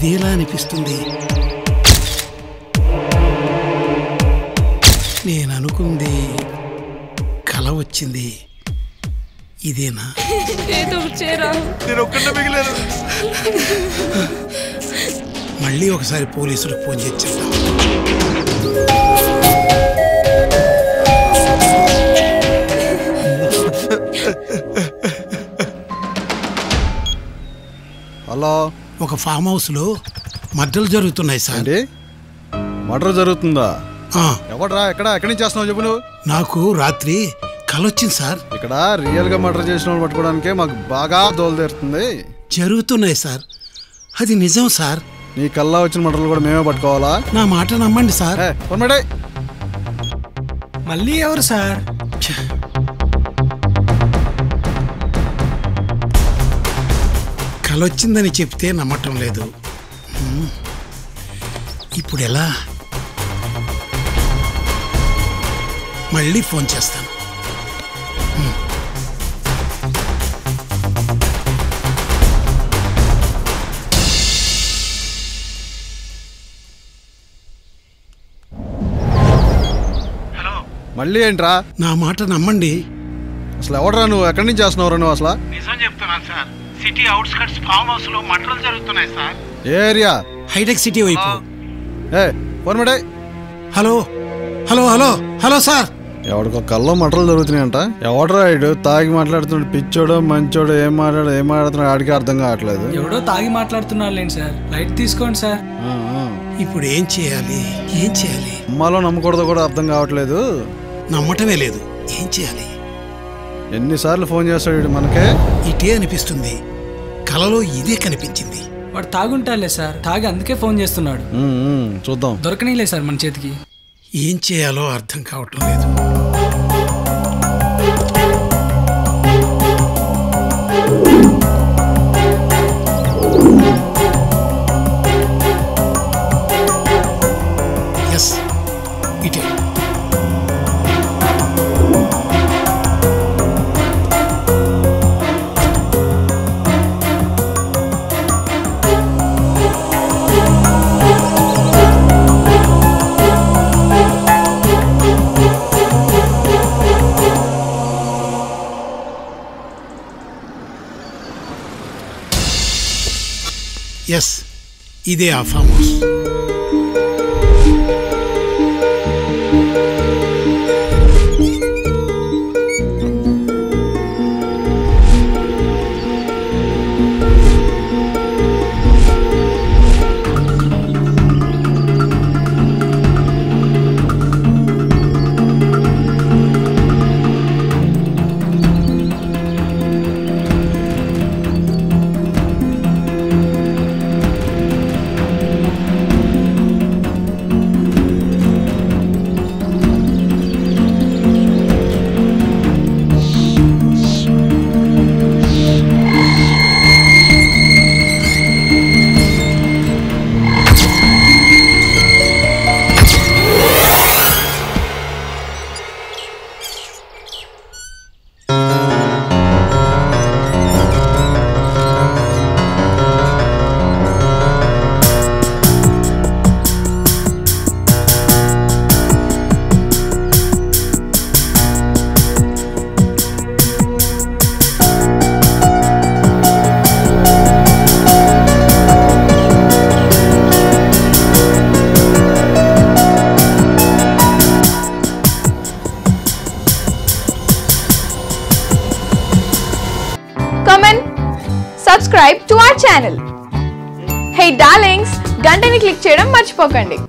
ఇదేలా అనిపిస్తుంది నేను అనుకుంది కల వచ్చింది ఇదేనా ఏదో చేరా నేను ఒక్కడే మిగిలాను మళ్ళీ ఒకసారి పోలీసులకు ఫోన్ చేసి చెప్తాం హలో ఒక ఫామ్ హౌస్లో మద్దలు జరుగుతున్నాయి సార్ ఏంటి మర్డర్ జరుగుతుందా ఆ, ఎవడరా ఎక్కడ ఎక్కడి నుంచి చేస్తున్నావు చెప్పు నువ్వు నాకు రాత్రి కలొచ్చింది సార్ ఇక్కడ రియల్ గా మర్డర్ చేసిన వాళ్ళు పట్టుకోవడానికే మాకు బాగా దోలు తీరుతుంది జరుగుతున్నాయి సార్ అది నిజం సార్ నీ కల్లా వచ్చిన మర్డర్లు కూడా మేమే పట్టుకోవాలా నా మాట నమ్మండి సార్ ఏ, పొన్మడే. మళ్ళీ ఎవరు సార్ ఛ. కలొచ్చిందని చెప్తే నమ్మటం లేదు హ్మ్. ఇప్పుడు ఎలా మళ్ళీ ఫోన్ చేస్తాను హ్మ్. మళ్ళీ ఏంట్రా నా మాట నమ్మండి అసలు ఎవడరా నువ్వు ఎక్కడి నుంచి చేస్తున్నావురా నువ్వు అసలు నిజం చెప్తున్నాను sir city outskirts farm house లో మంటలు జరుగుతున్నాయి సార్ ఏ ఏరియా హైటెక్ సిటీ వైపు ఏ పొన్మడే hello hello hello hello sir ఎవడికో కల్లో మటర్లు జరుగుతున్నాయంట ఎవడరా ఇడు తాగి మాట్లాడుతున్నాడు పిచ్చోడో మంచోడో ఏం మాట్లాడు ఏం మాట్లాడుతున్నాడు ఆడికి అర్థం కావట్లేదు ఎవడో తాగి మాట్లాడుతున్నాడు లేండి సార్ లైట్ తీసుకోండి సార్ ఆ, ఆ. ఇప్పుడు ఏం చేయాలి ఏం చేయాలి అమ్మాలో నమ్మకూడదో కూడా అర్థం కావట్లేదు నమ్మటమే లేదు ఏం చేయాలి ఎన్నిసార్లు ఫోన్ చేస్తాడు వీడు మనకే ఇటే అనిపిస్తుంది కలలో ఇదే కనిపించింది వాడు తాగుంటాలే సార్ తాగి అందుకే ఫోన్ చేస్తున్నాడు ఉమ్, ఉమ్, చూద్దాం దొరకనీలే సార్ మన చేతికి ఏం చేయాలో అర్థం కావటం లేదు ఎస్ ఇటే ఎస్ ఇదే ఆ farm house Come and subscribe to our channel. Hey darlings, గంటని click చేయడం మర్చిపోకండి